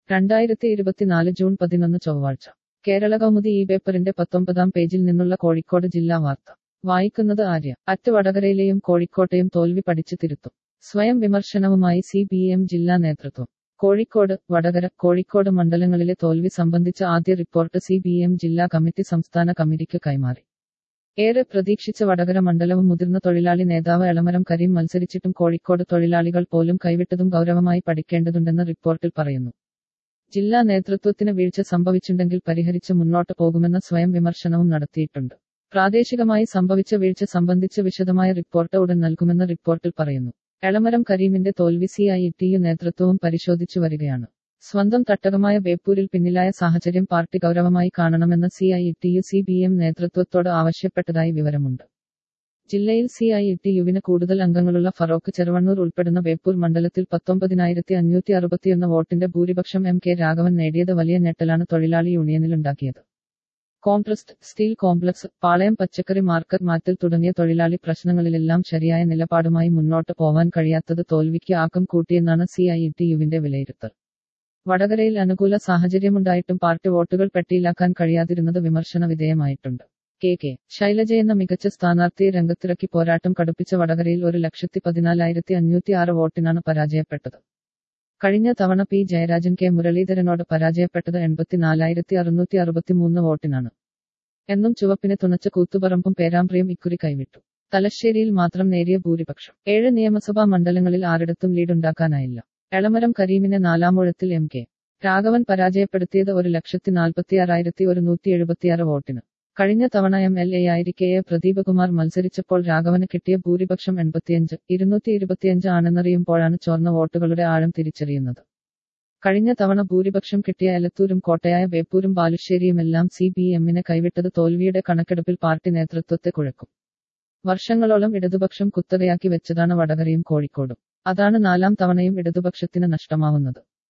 രണ്ടായിരത്തി ഇരുപത്തിനാല് ജൂൺ പതിനൊന്ന് ചൊവ്വാഴ്ച കേരള കൗമുദി ഈ പേപ്പറിന്റെ പത്തൊമ്പതാം പേജിൽ നിന്നുള്ള കോഴിക്കോട് ജില്ലാ വാർത്ത വായിക്കുന്നത് ആര്യ അറ്റ് വടകരയിലെയും കോഴിക്കോട്ടെയും തോൽവി പഠിച്ചു തിരുത്തും സ്വയം വിമർശനവുമായി സി പി എം ജില്ലാ നേതൃത്വം കോഴിക്കോട് വടകര കോഴിക്കോട് മണ്ഡലങ്ങളിലെ തോൽവി സംബന്ധിച്ച ആദ്യ റിപ്പോർട്ട് സി പി എം ജില്ലാ കമ്മിറ്റി സംസ്ഥാന കമ്മിറ്റിക്ക് കൈമാറി ഏറെ പ്രതീക്ഷിച്ച വടകര മണ്ഡലവും മുതിർന്ന തൊഴിലാളി നേതാവ് എളമരം കരീം മത്സരിച്ചിട്ടും കോഴിക്കോട് തൊഴിലാളികൾ പോലും കൈവിട്ടതും ഗൗരവമായി പഠിക്കേണ്ടതുണ്ടെന്ന് റിപ്പോർട്ടിൽ പറയുന്നു ജില്ലാ നേതൃത്വത്തിന് വീഴ്ച സംഭവിച്ചിട്ടുണ്ടെങ്കിൽ പരിഹരിച്ച് മുന്നോട്ട് പോകുമെന്ന സ്വയം വിമർശനവും നടത്തിയിട്ടുണ്ട് പ്രാദേശികമായി സംഭവിച്ച വീഴ്ച സംബന്ധിച്ച് വിശദമായ റിപ്പോർട്ട് ഉടൻ നൽകുമെന്ന് റിപ്പോർട്ടിൽ പറയുന്നു എളമരം കരീമിന്റെ തോൽവി സി ഐ ടി യു നേതൃത്വവും പരിശോധിച്ചു വരികയാണ് സ്വന്തം തട്ടകമായ ബേപ്പൂരിൽ പിന്നിലായ സാഹചര്യം പാർട്ടി ഗൗരവമായി കാണണമെന്ന് C I T U C B M നേതൃത്വത്തോട് ആവശ്യപ്പെട്ടതായി വിവരമുണ്ട് ജില്ലയിൽ സി ഐ ടി യുവിന് കൂടുതൽ അംഗങ്ങളുള്ള ഫറോക്ക് ചെറുവണ്ണൂർ ഉൾപ്പെടുന്ന ബേപ്പൂർ മണ്ഡലത്തിൽ പത്തൊമ്പതിനായിരത്തി അഞ്ഞൂറ്റി അറുപത്തിയൊന്ന് വോട്ടിന്റെ ഭൂരിപക്ഷം എം കെ രാഘവൻ നേടിയത് വലിയ നേട്ടലാണ് തൊഴിലാളി യൂണിയനിലുണ്ടാക്കിയത് കോംപ്രസ്റ്റ് സ്റ്റീൽ കോംപ്ലക്സ് പാളയം പച്ചക്കറി മാർക്കറ്റ് മാറ്റൽ തുടങ്ങിയ തൊഴിലാളി പ്രശ്നങ്ങളിലെല്ലാം ശരിയായ നിലപാടുമായി മുന്നോട്ട് പോവാൻ കഴിയാത്തത് തോൽവിക്ക് ആക്കം കൂട്ടിയെന്നാണ് സി ഐ ടി യുവിന്റെ വിലയിരുത്തൽ വടകരയിൽ അനുകൂല സാഹചര്യമുണ്ടായിട്ടും പാർട്ടി വോട്ടുകൾ പെട്ടിയിലാക്കാൻ കഴിയാതിരുന്നത് വിമർശന വിധേയമായിട്ടുണ്ട് കെ കെ ശൈലജ എന്ന മികച്ച സ്ഥാനാർത്ഥിയെ രംഗത്തിറക്കി പോരാട്ടം കടുപ്പിച്ച വടകരയിൽ ഒരു ലക്ഷത്തി പതിനാലായിരത്തി അഞ്ഞൂറ്റി ആറ് വോട്ടിനാണ് പരാജയപ്പെട്ടത് കഴിഞ്ഞ തവണ പി ജയരാജൻ കെ മുരളീധരനോട് പരാജയപ്പെട്ടത് എൺപത്തിനാലായിരത്തി അറുന്നൂറ്റി അറുപത്തിമൂന്ന് വോട്ടിനാണ് എന്നും ചുവപ്പിനെ തുണച്ച കൂത്തുപറമ്പും പേരാമ്പ്രയും ഇക്കുറി കൈവിട്ടു തലശ്ശേരിയിൽ മാത്രം നേരിയ ഭൂരിപക്ഷം ഏഴ് നിയമസഭാ മണ്ഡലങ്ങളിൽ ആരിടത്തും ലീഡുണ്ടാക്കാനായില്ല എളമരം കരീമിനെ നാലാമൂഴത്തിൽ എം കെ രാഘവൻ പരാജയപ്പെടുത്തിയത് ഒരു ലക്ഷത്തി നാൽപ്പത്തിയാറായിരത്തി ഒരു നൂറ്റി എഴുപത്തിയാറ് വോട്ടിന് കഴിഞ്ഞ തവണ എം എൽ എ ആയിരിക്കെ എ പ്രദീപകുമാർ മത്സരിച്ചപ്പോൾ രാഘവന് കിട്ടിയ ഭൂരിപക്ഷം എൺപത്തിയഞ്ച് ഇരുന്നൂറ്റി ഇരുപത്തിയഞ്ച് ആണെന്നറിയുമ്പോഴാണ് ചോർന്ന വോട്ടുകളുടെ ആഴം തിരിച്ചറിയുന്നത് കഴിഞ്ഞ തവണ ഭൂരിപക്ഷം കിട്ടിയ എലത്തൂരും കോട്ടയായ ബേപ്പൂരും ബാലുശ്ശേരിയുമെല്ലാം സി ബി എമ്മിനെ കൈവിട്ടത് തോൽവിയുടെ കണക്കെടുപ്പിൽ പാർട്ടി നേതൃത്വത്തെ കുഴക്കും വർഷങ്ങളോളം ഇടതുപക്ഷം കുത്തകയാക്കി വെച്ചതാണ് വടകരയും കോഴിക്കോടും അതാണ് നാലാം തവണയും ഇടതുപക്ഷത്തിന് നഷ്ടമാവുന്നത്